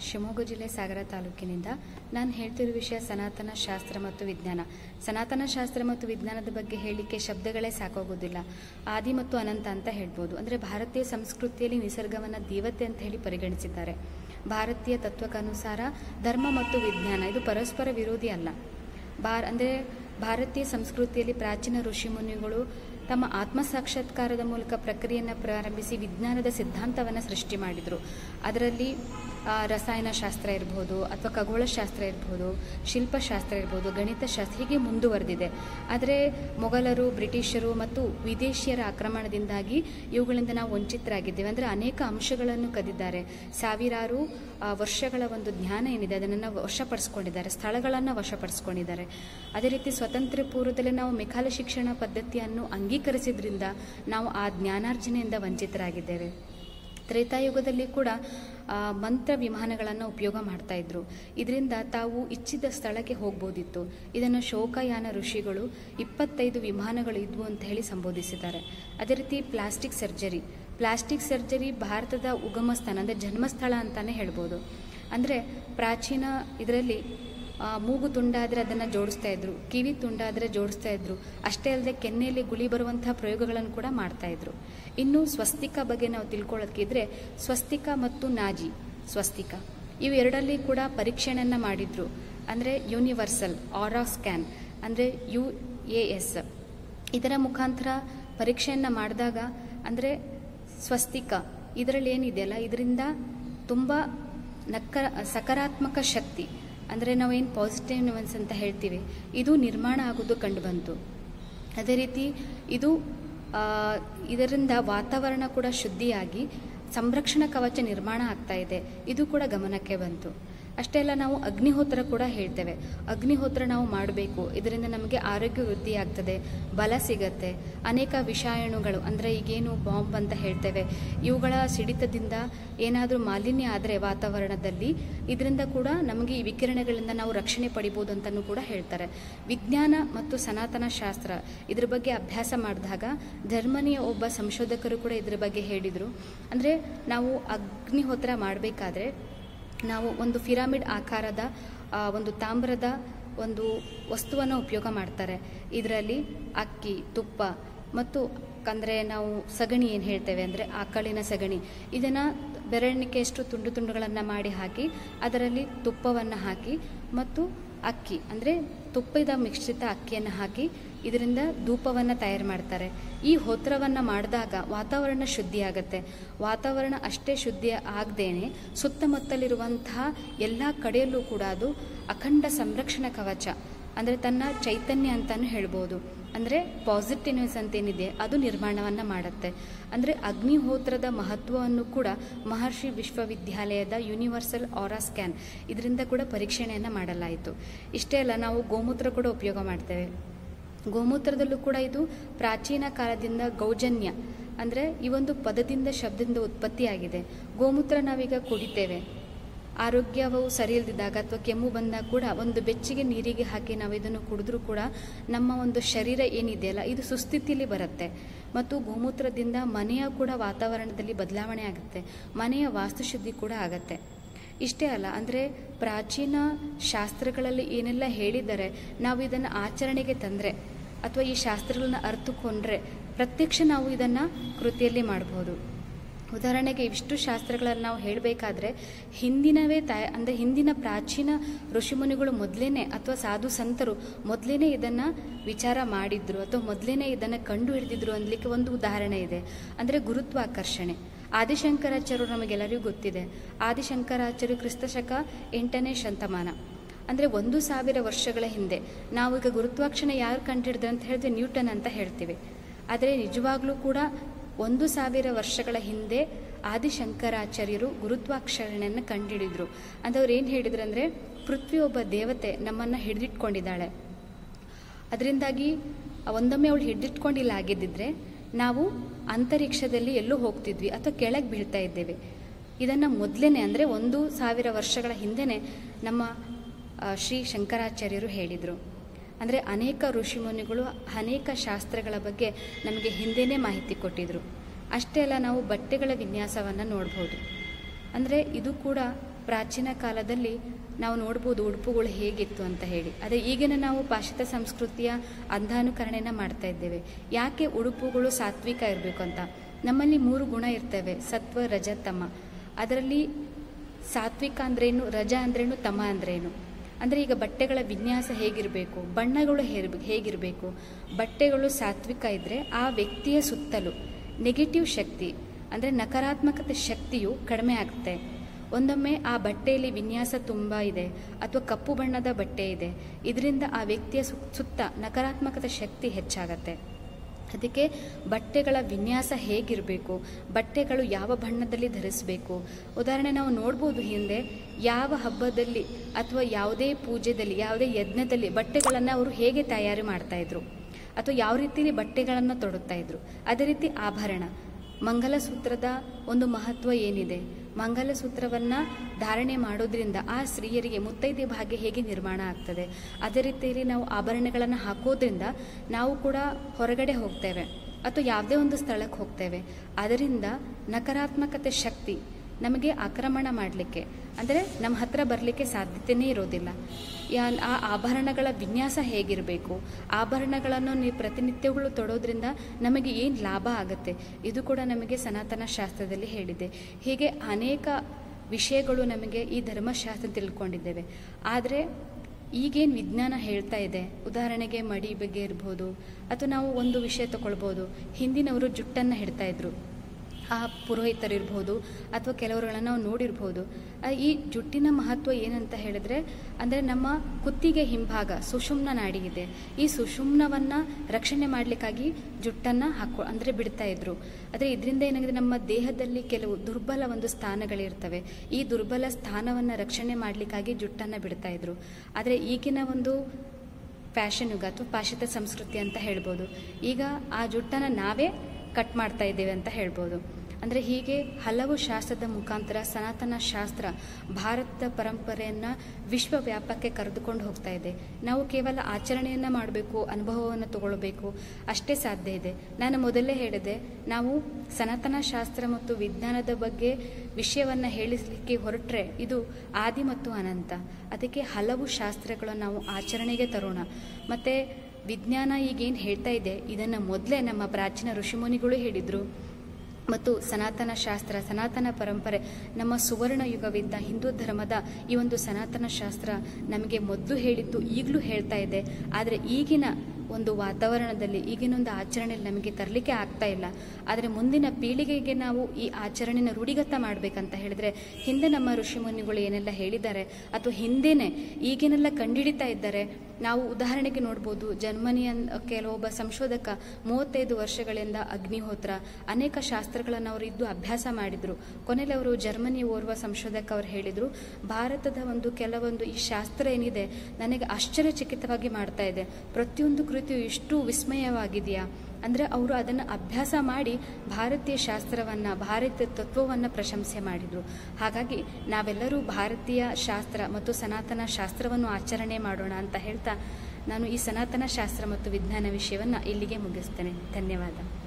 ಶಿವಮೊಗ್ಗ ಜಿಲ್ಲೆ ಸಾಗರ ತಾಲೂಕಿನಿಂದ ನಾನು ಹೇಳ್ತಿರೋ ವಿಷಯ ಸನಾತನ ಶಾಸ್ತ್ರ ಮತ್ತು ವಿಜ್ಞಾನ ಸನಾತನ ಶಾಸ್ತ್ರ ಮತ್ತು ವಿಜ್ಞಾನದ ಬಗ್ಗೆ ಹೇಳಲಿಕ್ಕೆ ಶಬ್ದಗಳೇ ಸಾಕಾಗೋದಿಲ್ಲ ಆದಿ ಮತ್ತು ಅನಂತ ಅಂತ ಹೇಳ್ಬೋದು ಅಂದರೆ ಭಾರತೀಯ ಸಂಸ್ಕೃತಿಯಲ್ಲಿ ನಿಸರ್ಗವನ್ನು ದೇವತೆ ಅಂತ ಹೇಳಿ ಪರಿಗಣಿಸಿದ್ದಾರೆ ಭಾರತೀಯ ತತ್ವಕ್ಕನುಸಾರ ಧರ್ಮ ಮತ್ತು ವಿಜ್ಞಾನ ಇದು ಪರಸ್ಪರ ವಿರೋಧಿ ಅಲ್ಲ ಭಾರ ಅಂದರೆ ಭಾರತೀಯ ಸಂಸ್ಕೃತಿಯಲ್ಲಿ ಪ್ರಾಚೀನ ಋಷಿಮುನಿಗಳು ತಮ್ಮ ಆತ್ಮ ಸಾಕ್ಷಾತ್ಕಾರದ ಮೂಲಕ ಪ್ರಕ್ರಿಯೆಯನ್ನು ಪ್ರಾರಂಭಿಸಿ ವಿಜ್ಞಾನದ ಸಿದ್ಧಾಂತವನ್ನು ಸೃಷ್ಟಿ ಮಾಡಿದರು ಅದರಲ್ಲಿ ಆ, ರಸಾಯನಶಾಸ್ತ್ರ ಇರ್ಬೋದು ಅಥವಾ ಖಗೋಳಶಾಸ್ತ್ರ ಇರ್ಬೋದು ಶಿಲ್ಪಶಾಸ್ತ್ರ ಇರ್ಬೋದು ಗಣಿತಶಾಸ್ತ್ರ ಹೀಗೆ ಮುಂದುವರೆದಿದೆ ಆದರೆ ಮೊಘಲರು ಬ್ರಿಟಿಷರು ಮತ್ತು ವಿದೇಶಿಯರ ಆಕ್ರಮಣದಿಂದಾಗಿ ಇವುಗಳಿಂದ ನಾವು ವಂಚಿತರಾಗಿದ್ದೇವೆ ಅಂದರೆ ಅನೇಕ ಅಂಶಗಳನ್ನು ಕದಿದ್ದಾರೆ ಸಾವಿರಾರು ಆ, ವರ್ಷಗಳ ಒಂದು ಜ್ಞಾನ ಏನಿದೆ ಅದನ್ನು ವಶಪಡಿಸ್ಕೊಂಡಿದ್ದಾರೆ ಸ್ಥಳಗಳನ್ನು ವಶಪಡಿಸ್ಕೊಂಡಿದ್ದಾರೆ ಅದೇ ರೀತಿ ಸ್ವಾತಂತ್ರ್ಯ ಪೂರ್ವದಲ್ಲಿ ನಾವು ಮೆಕಾಲ ಶಿಕ್ಷಣ ಪದ್ಧತಿಯನ್ನು ಅಂಗೀಕರಿಸಿದ್ರಿಂದ ನಾವು ಆ ಜ್ಞಾನಾರ್ಜನೆಯಿಂದ ವಂಚಿತರಾಗಿದ್ದೇವೆ ತ್ರೇತಾಯುಗದಲ್ಲಿ ಕೂಡ ಆ, ಮಂತ್ರ ವಿಮಾನಗಳನ್ನು ಉಪಯೋಗ ಮಾಡ್ತಾ ಇದ್ರು ಇದರಿಂದ ತಾವು ಇಚ್ಛಿದ ಸ್ಥಳಕ್ಕೆ ಹೋಗ್ಬೋದಿತ್ತು ಇದನ್ನು ಶೋಕಯಾನ ಋಷಿಗಳು ಇಪ್ಪತ್ತೈದು ವಿಮಾನಗಳು ಇದ್ವು ಅಂತ ಹೇಳಿ ಸಂಬೋಧಿಸಿದ್ದಾರೆ ಅದೇ ರೀತಿ ಪ್ಲಾಸ್ಟಿಕ್ ಸರ್ಜರಿ ಪ್ಲಾಸ್ಟಿಕ್ ಸರ್ಜರಿ ಭಾರತದ ಉಗಮ ಸ್ಥಾನ ಅಂದರೆ ಜನ್ಮಸ್ಥಳ ಅಂತಾನೆ ಹೇಳ್ಬೋದು ಅಂದರೆ ಪ್ರಾಚೀನ ಇದರಲ್ಲಿ ಆ, ಮೂಗು ತುಂಡಾದರೆ ಅದನ್ನು ಜೋಡಿಸ್ತಾ ಇದ್ರು ಕಿವಿ ತುಂಡಾದರೆ ಜೋಡಿಸ್ತಾ ಇದ್ರು ಅಷ್ಟೇ ಅಲ್ಲದೆ ಕೆನ್ನೆಯಲ್ಲಿ ಗುಳಿ ಬರುವಂತಹ ಪ್ರಯೋಗಗಳನ್ನು ಕೂಡ ಮಾಡ್ತಾ ಇದ್ರು ಇನ್ನು ಸ್ವಸ್ತಿಕ ಬಗ್ಗೆ ನಾವು ತಿಳ್ಕೊಳ್ಳೋಕ್ಕಿದ್ರೆ ಸ್ವಸ್ತಿಕ ಮತ್ತು ನಾಜಿ ಸ್ವಸ್ತಿಕ ಇವು ಎರಡಲ್ಲಿ ಕೂಡ ಪರೀಕ್ಷೆಯನ್ನು ಮಾಡಿದ್ರು ಅಂದರೆ ಯೂನಿವರ್ಸಲ್ ಆರಾ ಸ್ಕ್ಯಾನ್ ಅಂದರೆ ಯು ಎ ಎಸ್ ಇದರ ಮುಖಾಂತರ ಪರೀಕ್ಷೆಯನ್ನು ಮಾಡಿದಾಗ ಅಂದರೆ ಸ್ವಸ್ತಿಕ ಇದರಲ್ಲಿ ಏನಿದೆಯಲ್ಲ ಇದರಿಂದ ತುಂಬ ನಕ್ಕ ಸಕಾರಾತ್ಮಕ ಶಕ್ತಿ ಅಂದರೆ ನಾವೇನು ಪಾಸಿಟಿವ್ನೆಸ್ ಅಂತ ಹೇಳ್ತೀವಿ ಇದು ನಿರ್ಮಾಣ ಆಗೋದು ಕಂಡುಬಂತು ಅದೇ ರೀತಿ ಇದು ಆ, ಇದರಿಂದ ವಾತಾವರಣ ಕೂಡ ಶುದ್ಧಿಯಾಗಿ ಸಂರಕ್ಷಣಾ ಕವಚ ನಿರ್ಮಾಣ ಆಗ್ತಾ ಇದೆ ಇದು ಕೂಡ ಗಮನಕ್ಕೆ ಬಂತು ಅಷ್ಟೇ ಅಲ್ಲ ನಾವು ಅಗ್ನಿಹೋತ್ರ ಕೂಡ ಹೇಳ್ತೇವೆ ಅಗ್ನಿಹೋತ್ರ ನಾವು ಮಾಡಬೇಕು ಇದರಿಂದ ನಮಗೆ ಆರೋಗ್ಯ ವೃದ್ಧಿ ಆಗ್ತದೆ ಬಲ ಸಿಗತ್ತೆ ಅನೇಕ ವಿಷಾಣುಗಳು ಅಂದರೆ ಈಗೇನು ಬಾಂಬ್ ಅಂತ ಹೇಳ್ತೇವೆ ಇವುಗಳ ಸಿಡಿತದಿಂದ ಏನಾದರೂ ಮಾಲಿನ್ಯ ಆದರೆ ವಾತಾವರಣದಲ್ಲಿ ಇದರಿಂದ ಕೂಡ ನಮಗೆ ಈ ವಿಕಿರಣಗಳಿಂದ ನಾವು ರಕ್ಷಣೆ ಪಡಿಬೋದು ಅಂತಲೂ ಕೂಡ ಹೇಳ್ತಾರೆ ವಿಜ್ಞಾನ ಮತ್ತು ಸನಾತನ ಶಾಸ್ತ್ರ ಇದ್ರ ಬಗ್ಗೆ ಅಭ್ಯಾಸ ಮಾಡಿದಾಗ ಜರ್ಮನಿಯ ಒಬ್ಬ ಸಂಶೋಧಕರು ಕೂಡ ಇದ್ರ ಬಗ್ಗೆ ಹೇಳಿದರು ಅಂದರೆ ನಾವು ಅಗ್ನಿಹೋತ್ರ ಮಾಡಬೇಕಾದ್ರೆ ನಾವು ಒಂದು ಪಿರಾಮಿಡ್ ಆಕಾರದ ಆ, ಒಂದು ತಾಮ್ರದ ಒಂದು ವಸ್ತುವನ್ನು ಉಪಯೋಗ ಮಾಡ್ತಾರೆ ಇದರಲ್ಲಿ ಅಕ್ಕಿ ತುಪ್ಪ ಮತ್ತು ಅಂದರೆ ನಾವು ಸಗಣಿ ಏನು ಹೇಳ್ತೇವೆ ಅಂದರೆ ಆಕಳಿನ ಸಗಣಿ ಇದನ್ನು ಬೆರಳಿಕೆಯಷ್ಟು ತುಂಡು ತುಂಡುಗಳನ್ನು ಮಾಡಿ ಹಾಕಿ ಅದರಲ್ಲಿ ತುಪ್ಪವನ್ನು ಹಾಕಿ ಮತ್ತು ಅಕ್ಕಿ ಅಂದರೆ ತುಪ್ಪದ ಮಿಶ್ರಿತ ಅಕ್ಕಿಯನ್ನು ಹಾಕಿ ಇದರಿಂದ ಧೂಪವನ್ನು ತಯಾರು ಮಾಡ್ತಾರೆ ಈ ಹೋತ್ರವನ್ನು ಮಾಡಿದಾಗ ವಾತಾವರಣ ಶುದ್ಧಿ ಆಗುತ್ತೆ ವಾತಾವರಣ ಅಷ್ಟೇ ಶುದ್ಧಿ ಆಗದೇನೆ ಸುತ್ತಮುತ್ತಲಿರುವಂತಹ ಎಲ್ಲ ಕಡೆಯಲ್ಲೂ ಕೂಡ ಅದು ಅಖಂಡ ಸಂರಕ್ಷಣಾ ಕವಚ ಅಂದರೆ ತನ್ನ ಚೈತನ್ಯ ಅಂತಾನು ಹೇಳ್ಬೋದು ಅಂದರೆ ಪಾಸಿಟಿವ್ನೆಸ್ ಅಂತ ಏನಿದೆ ಅದು ನಿರ್ಮಾಣವನ್ನು ಮಾಡುತ್ತೆ ಅಂದರೆ ಅಗ್ನಿಹೋತ್ರದ ಮಹತ್ವವನ್ನು ಕೂಡ ಮಹರ್ಷಿ ವಿಶ್ವವಿದ್ಯಾಲಯದ ಯೂನಿವರ್ಸಲ್ ಆರಾ ಸ್ಕ್ಯಾನ್ ಇದರಿಂದ ಕೂಡ ಪರೀಕ್ಷಣೆಯನ್ನು ಮಾಡಲಾಯಿತು ಇಷ್ಟೇ ಅಲ್ಲ ನಾವು ಗೋಮೂತ್ರ ಕೂಡ ಉಪಯೋಗ ಮಾಡ್ತೇವೆ ಗೋಮೂತ್ರದಲ್ಲೂ ಕೂಡ ಇದು ಪ್ರಾಚೀನ ಕಾಲದಿಂದ ಗೌಜನ್ಯ ಅಂದರೆ ಈ ಒಂದು ಪದದಿಂದ ಶಬ್ದದಿಂದ ಉತ್ಪತ್ತಿಯಾಗಿದೆ ಗೋಮೂತ್ರ ನಾವೀಗ ಕುಡಿತೇವೆ ಆರೋಗ್ಯವು ಸರಿ ಇಲ್ದಿದ್ದಾಗ ಅಥವಾ ಕೆಮ್ಮು ಬಂದಾಗ ಕೂಡ ಒಂದು ಬೆಚ್ಚಗೆ ನೀರಿಗೆ ಹಾಕಿ ನಾವು ಇದನ್ನು ಕುಡಿದ್ರೂ ಕೂಡ ನಮ್ಮ ಒಂದು ಶರೀರ ಏನಿದೆಯಲ್ಲ ಇದು ಸುಸ್ಥಿತಿಯಲ್ಲಿ ಬರುತ್ತೆ ಮತ್ತು ಗೋಮೂತ್ರದಿಂದ ಮನೆಯ ಕೂಡ ವಾತಾವರಣದಲ್ಲಿ ಬದಲಾವಣೆ ಆಗುತ್ತೆ ಮನೆಯ ವಾಸ್ತುಶುದ್ಧಿ ಕೂಡ ಆಗತ್ತೆ ಇಷ್ಟೇ ಅಲ್ಲ ಅಂದರೆ ಪ್ರಾಚೀನ ಶಾಸ್ತ್ರಗಳಲ್ಲಿ ಏನೆಲ್ಲ ಹೇಳಿದ್ದಾರೆ ನಾವು ಇದನ್ನು ಆಚರಣೆಗೆ ತಂದರೆ ಅಥವಾ ಈ ಶಾಸ್ತ್ರಗಳನ್ನ ಅರ್ಥಕೊಂಡ್ರೆ ಪ್ರತ್ಯಕ್ಷ ನಾವು ಇದನ್ನು ಕೃತಿಯಲ್ಲಿ ಮಾಡ್ಬೋದು ಉದಾಹರಣೆಗೆ ಇಷ್ಟು ಶಾಸ್ತ್ರಗಳನ್ನು ನಾವು ಹೇಳಬೇಕಾದ್ರೆ ಹಿಂದಿನವೇ ತಯ ಅಂದರೆ ಹಿಂದಿನ ಪ್ರಾಚೀನ ಋಷಿಮುನಿಗಳು ಮೊದಲೇನೆ ಅಥವಾ ಸಾಧು ಸಂತರು ಮೊದಲೇನೆ ಇದನ್ನು ವಿಚಾರ ಮಾಡಿದ್ರು ಅಥವಾ ಮೊದಲೇನೆ ಇದನ್ನು ಕಂಡು ಹಿಡಿದಿದ್ರು ಅನ್ನಲಿಕ್ಕೆ ಒಂದು ಉದಾಹರಣೆ ಇದೆ ಅಂದರೆ ಗುರುತ್ವಾಕರ್ಷಣೆ ಆದಿಶಂಕರಾಚಾರ್ಯರು ನಮಗೆಲ್ಲರಿಗೂ ಗೊತ್ತಿದೆ ಆದಿಶಂಕರಾಚಾರ್ಯ ಕ್ರಿಸ್ತಶಕ ಎಂಟನೇ ಶತಮಾನ ಅಂದರೆ ಒಂದು ಸಾವಿರ ವರ್ಷಗಳ ಹಿಂದೆ ನಾವೀಗ ಗುರುತ್ವಾಕರ್ಷಣೆ ಯಾರು ಕಂಡುಹಿಡಿದ್ರು ಅಂತ ಹೇಳಿದ್ರೆ ನ್ಯೂಟನ್ ಅಂತ ಹೇಳ್ತೀವಿ ಆದರೆ ನಿಜವಾಗ್ಲೂ ಕೂಡ ಒಂದು ಸಾವಿರ ವರ್ಷಗಳ ಹಿಂದೆ ಆದಿಶಂಕರಾಚಾರ್ಯರು ಗುರುತ್ವಾಕರ್ಷಣೆಯನ್ನು ಕಂಡುಹಿಡಿದ್ರು ಅಂದ್ರೆ ಅವ್ರು ಏನು ಹೇಳಿದ್ರು ಅಂದರೆ ಪೃಥ್ವಿ ಒಬ್ಬ ದೇವತೆ ನಮ್ಮನ್ನು ಹಿಡಿದಿಟ್ಕೊಂಡಿದ್ದಾಳೆ ಅದರಿಂದಾಗಿ ಒಂದೊಮ್ಮೆ ಅವಳು ಹಿಡಿದಿಟ್ಕೊಂಡಿಲ್ಲ ಆಗಿದ್ದಿದ್ರೆ ನಾವು ಅಂತರಿಕ್ಷದಲ್ಲಿ ಎಲ್ಲೂ ಹೋಗ್ತಿದ್ವಿ ಅಥವಾ ಕೆಳಗೆ ಬೀಳ್ತಾ ಇದ್ದೇವೆ ಇದನ್ನು ಮೊದಲೇನೆ ಅಂದರೆ ಒಂದು ಸಾವಿರ ವರ್ಷಗಳ ಹಿಂದೆನೇ ನಮ್ಮ ಆ, ಶ್ರೀ ಶಂಕರಾಚಾರ್ಯರು ಹೇಳಿದರು ಅಂದರೆ ಅನೇಕ ಋಷಿಮುನಿಗಳು ಅನೇಕ ಶಾಸ್ತ್ರಗಳ ಬಗ್ಗೆ ನಮಗೆ ಹಿಂದೆನೇ ಮಾಹಿತಿ ಕೊಟ್ಟಿದ್ರು ಅಷ್ಟೇ ಅಲ್ಲ ನಾವು ಬಟ್ಟೆಗಳ ವಿನ್ಯಾಸವನ್ನು ನೋಡ್ಬೋದು ಅಂದರೆ ಇದು ಕೂಡ ಪ್ರಾಚೀನ ಕಾಲದಲ್ಲಿ ನಾವು ನೋಡ್ಬೋದು ಉಡುಪುಗಳು ಹೇಗಿತ್ತು ಅಂತ ಹೇಳಿ ಆದರೆ ಈಗಿನ ನಾವು ಪಾಶ್ಚಾತ್ಯ ಸಂಸ್ಕೃತಿಯ ಅಂಧಾನುಕರಣೆನ ಮಾಡ್ತಾ ಇದ್ದೇವೆ ಯಾಕೆ ಉಡುಪುಗಳು ಸಾತ್ವಿಕ ಇರಬೇಕು ಅಂತ ನಮ್ಮಲ್ಲಿ ಮೂರು ಗುಣ ಇರ್ತವೆ ಸತ್ವ ರಜ ತಮ ಅದರಲ್ಲಿ ಸಾತ್ವಿಕ ಅಂದ್ರೇನು ರಜ ಅಂದ್ರೇನು ತಮ ಅಂದ್ರೇನು ಅಂದರೆ ಈಗ ಬಟ್ಟೆಗಳ ವಿನ್ಯಾಸ ಹೇಗಿರಬೇಕು ಬಣ್ಣಗಳು ಹೇರ್- ಹೇಗಿರಬೇಕು ಬಟ್ಟೆಗಳು ಸಾತ್ವಿಕ ಇದ್ದರೆ ಆ ವ್ಯಕ್ತಿಯ ಸುತ್ತಲೂ ನೆಗೆಟಿವ್ ಶಕ್ತಿ ಅಂದರೆ ನಕಾರಾತ್ಮಕತೆ ಶಕ್ತಿಯು ಕಡಿಮೆ ಆಗುತ್ತೆ ಒಂದೊಮ್ಮೆ ಆ ಬಟ್ಟೆಯಲ್ಲಿ ವಿನ್ಯಾಸ ತುಂಬ ಇದೆ ಅಥವಾ ಕಪ್ಪು ಬಣ್ಣದ ಬಟ್ಟೆ ಇದೆ ಇದರಿಂದ ಆ ವ್ಯಕ್ತಿಯ ಸು- ಸುತ್ತ ನಕಾರಾತ್ಮಕತೆ ಶಕ್ತಿ ಹೆಚ್ಚಾಗತ್ತೆ ಅದಕ್ಕೆ ಬಟ್ಟೆಗಳ ವಿನ್ಯಾಸ ಹೇಗಿರಬೇಕು ಬಟ್ಟೆಗಳು ಯಾವ ಬಣ್ಣದಲ್ಲಿ ಧರಿಸಬೇಕು ಉದಾಹರಣೆ ನಾವು ನೋಡ್ಬೋದು ಹಿಂದೆ ಯಾವ ಹಬ್ಬದಲ್ಲಿ ಅಥವಾ ಯಾವುದೇ ಪೂಜೆಯಲ್ಲಿ ಯಾವುದೇ ಯಜ್ಞದಲ್ಲಿ ಬಟ್ಟೆಗಳನ್ನು ಅವರು ಹೇಗೆ ತಯಾರಿ ಮಾಡ್ತಾ ಇದ್ರು ಅಥವಾ ಯಾವ ರೀತಿಯಲ್ಲಿ ಬಟ್ಟೆಗಳನ್ನು ತೊಡುತ್ತಾ ಇದ್ರು ಅದೇ ರೀತಿ ಆಭರಣ ಮಂಗಲಸೂತ್ರದ ಒಂದು ಮಹತ್ವ ಏನಿದೆ ಮಂಗಲಸೂತ್ರವನ್ನು ಧಾರಣೆ ಮಾಡೋದ್ರಿಂದ ಆ ಸ್ತ್ರೀಯರಿಗೆ ಮುತ್ತೈದೆ ಭಾಗ್ಯ ಹೇಗೆ ನಿರ್ಮಾಣ ಆಗ್ತದೆ ಅದೇ ರೀತಿಯಲ್ಲಿ ನಾವು ಆಭರಣಗಳನ್ನು ಹಾಕೋದ್ರಿಂದ ನಾವು ಕೂಡ ಹೊರಗಡೆ ಹೋಗ್ತೇವೆ ಅಥವಾ ಯಾವುದೇ ಒಂದು ಸ್ಥಳಕ್ಕೆ ಹೋಗ್ತೇವೆ ಅದರಿಂದ ನಕಾರಾತ್ಮಕತೆ ಶಕ್ತಿ ನಮಗೆ ಆಕ್ರಮಣ ಮಾಡಲಿಕ್ಕೆ ಅಂದರೆ ನಮ್ಮ ಹತ್ರ ಬರಲಿಕ್ಕೆ ಸಾಧ್ಯತೆಯೇ ಇರೋದಿಲ್ಲ ಯಾ- ಆ ಆಭರಣಗಳ ವಿನ್ಯಾಸ ಹೇಗಿರಬೇಕು ಆಭರಣಗಳನ್ನು ನೀವು ಪ್ರತಿನಿತ್ಯಗಳು ತೊಡೋದ್ರಿಂದ ನಮಗೆ ಏನು ಲಾಭ ಆಗುತ್ತೆ ಇದು ಕೂಡ ನಮಗೆ ಸನಾತನ ಶಾಸ್ತ್ರದಲ್ಲಿ ಹೇಳಿದೆ ಹೀಗೆ ಅನೇಕ ವಿಷಯಗಳು ನಮಗೆ ಈ ಧರ್ಮಶಾಸ್ತ್ರ ತಿಳ್ಕೊಂಡಿದ್ದೇವೆ ಆದರೆ ಈಗೇನು ವಿಜ್ಞಾನ ಹೇಳ್ತಾ ಇದೆ ಉದಾಹರಣೆಗೆ ಮಡಿ ಬಗ್ಗೆ ಇರ್ಬೋದು ಅಥವಾ ನಾವು ಒಂದು ವಿಷಯ ತಗೊಳ್ಬೋದು ಹಿಂದಿನವರು ಜುಟ್ಟನ್ನು ಹಿಡ್ತಾ ಇದ್ರು ಆ ಪುರೋಹಿತರಿರ್ಬೋದು ಅಥವಾ ಕೆಲವರುಗಳನ್ನ ನಾವು ನೋಡಿರ್ಬೋದು ಆ, ಈ ಜುಟ್ಟಿನ ಮಹತ್ವ ಏನಂತ ಹೇಳಿದ್ರೆ ಅಂದರೆ ನಮ್ಮ ಕುತ್ತಿಗೆ ಹಿಂಭಾಗ ಸುಷುಮ್ನ ನಾಡಿ ಇದೆ ಈ ಸುಷುಮ್ನವನ್ನು ರಕ್ಷಣೆ ಮಾಡಲಿಕ್ಕಾಗಿ ಜುಟ್ಟನ್ನು ಹಾಕೋ ಅಂದರೆ ಬಿಡ್ತಾ ಇದ್ರು ಆದರೆ ಇದರಿಂದ ಏನಾಗಿದೆ ನಮ್ಮ ದೇಹದಲ್ಲಿ ಕೆಲವು ದುರ್ಬಲ ಒಂದು ಸ್ಥಾನಗಳಿರ್ತವೆ ಈ ದುರ್ಬಲ ಸ್ಥಾನವನ್ನು ರಕ್ಷಣೆ ಮಾಡಲಿಕ್ಕಾಗಿ ಜುಟ್ಟನ್ನು ಬಿಡ್ತಾ ಇದ್ರು ಆದರೆ ಈಗಿನ ಒಂದು ಫ್ಯಾಷನ್ ಯುಗ ಅಥವಾ ಪಾಶ್ಚಾತ್ಯ ಸಂಸ್ಕೃತಿ ಅಂತ ಹೇಳ್ಬೋದು ಈಗ ಆ ಜುಟ್ಟನ್ನು ನಾವೇ ಕಟ್ ಮಾಡ್ತಾ ಇದ್ದೇವೆ ಅಂತ ಹೇಳ್ಬೋದು ಅಂದರೆ ಹೀಗೆ ಹಲವು ಶಾಸ್ತ್ರದ ಮುಖಾಂತರ ಸನಾತನ ಶಾಸ್ತ್ರ ಭಾರತದ ಪರಂಪರೆಯನ್ನು ವಿಶ್ವವ್ಯಾಪಕ್ಕೆ ಕರೆದುಕೊಂಡು ಹೋಗ್ತಾ ಇದೆ ನಾವು ಕೇವಲ ಆಚರಣೆಯನ್ನು ಮಾಡಬೇಕು ಅನುಭವವನ್ನು ತಗೊಳ್ಬೇಕು ಅಷ್ಟೇ ಸಾಧ್ಯ ಇದೆ ನಾನು ಮೊದಲೇ ಹೇಳಿದೆ ನಾವು ಸನಾತನ ಶಾಸ್ತ್ರ ಮತ್ತು ವಿಜ್ಞಾನದ ಬಗ್ಗೆ ವಿಷಯವನ್ನು ಹೇಳಿಸಲಿಕ್ಕೆ ಹೊರಟ್ರೆ ಇದು ಆದಿ ಮತ್ತು ಅನಂತ ಅದಕ್ಕೆ ಹಲವು ಶಾಸ್ತ್ರಗಳನ್ನು ನಾವು ಆಚರಣೆಗೆ ತರೋಣ ಮತ್ತು ವಿಜ್ಞಾನ ಈಗೇನು ಹೇಳ್ತಾ ಇದೆ ಇದನ್ನು ಮೊದಲೇ ನಮ್ಮ ಪ್ರಾಚೀನ ಋಷಿಮುನಿಗಳು ಹೇಳಿದರು ಮತ್ತು ಸನಾತನ ಶಾಸ್ತ್ರ ಸನಾತನ ಪರಂಪರೆ ನಮ್ಮ ಸುವರ್ಣ ಯುಗವಿದ್ದ ಹಿಂದೂ ಧರ್ಮದ ಈ ಒಂದು ಸನಾತನ ಶಾಸ್ತ್ರ ನಮಗೆ ಮೊದಲು ಹೇಳಿದ್ದು ಈಗಲೂ ಹೇಳ್ತಾ ಇದೆ ಆದರೆ ಈಗಿನ ಒಂದು ವಾತಾವರಣದಲ್ಲಿ ಈಗಿನ ಒಂದು ಆಚರಣೆಯಲ್ಲಿ ನಮಗೆ ತರಲಿಕ್ಕೆ ಆಗ್ತಾ ಇಲ್ಲ ಆದರೆ ಮುಂದಿನ ಪೀಳಿಗೆಗೆ ನಾವು ಈ ಆಚರಣೆನ ರೂಢಿಗತ ಮಾಡಬೇಕಂತ ಹೇಳಿದ್ರೆ ಹಿಂದೆ ನಮ್ಮ ಋಷಿಮುನಿಗಳು ಏನೆಲ್ಲ ಹೇಳಿದ್ದಾರೆ ಅಥವಾ ಹಿಂದೆನೇ ಈಗೇನೆಲ್ಲ ಕಂಡುಹಿಡಿತಾ ಇದ್ದಾರೆ ನಾವು ಉದಾಹರಣೆಗೆ ನೋಡ್ಬೋದು ಜರ್ಮನಿಯ ಕೆಲವೊಬ್ಬ ಸಂಶೋಧಕ ಮೂವತ್ತೈದು ವರ್ಷಗಳಿಂದ ಅಗ್ನಿಹೋತ್ರ ಅನೇಕ ಶಾಸ್ತ್ರಗಳನ್ನು ಅವರು ಇದ್ದು ಅಭ್ಯಾಸ ಮಾಡಿದ್ರು ಕೊನೆಯಲ್ಲಿ ಅವರು ಜರ್ಮನಿ ಓರ್ವ ಸಂಶೋಧಕ ಅವರು ಹೇಳಿದರು ಭಾರತದ ಒಂದು ಕೆಲವೊಂದು ಈ ಶಾಸ್ತ್ರ ಏನಿದೆ ನನಗೆ ಆಶ್ಚರ್ಯಚಕಿತವಾಗಿ ಮಾಡ್ತಾ ಇದೆ ಪ್ರತಿಯೊಂದು ಕೃತಿಯು ಇಷ್ಟು ವಿಸ್ಮಯವಾಗಿದೆಯಾ ಅಂದರೆ ಅವರು ಅದನ್ನು ಅಭ್ಯಾಸ ಮಾಡಿ ಭಾರತೀಯ ಶಾಸ್ತ್ರವನ್ನು ಭಾರತೀಯ ತತ್ವವನ್ನು ಪ್ರಶಂಸೆ ಮಾಡಿದರು ಹಾಗಾಗಿ ನಾವೆಲ್ಲರೂ ಭಾರತೀಯ ಶಾಸ್ತ್ರ ಮತ್ತು ಸನಾತನ ಶಾಸ್ತ್ರವನ್ನು ಆಚರಣೆ ಮಾಡೋಣ ಅಂತ ಹೇಳ್ತಾ ನಾನು ಈ ಸನಾತನ ಶಾಸ್ತ್ರ ಮತ್ತು ವಿಜ್ಞಾನ ವಿಷಯವನ್ನು ಇಲ್ಲಿಗೆ ಮುಗಿಸ್ತೇನೆ ಧನ್ಯವಾದ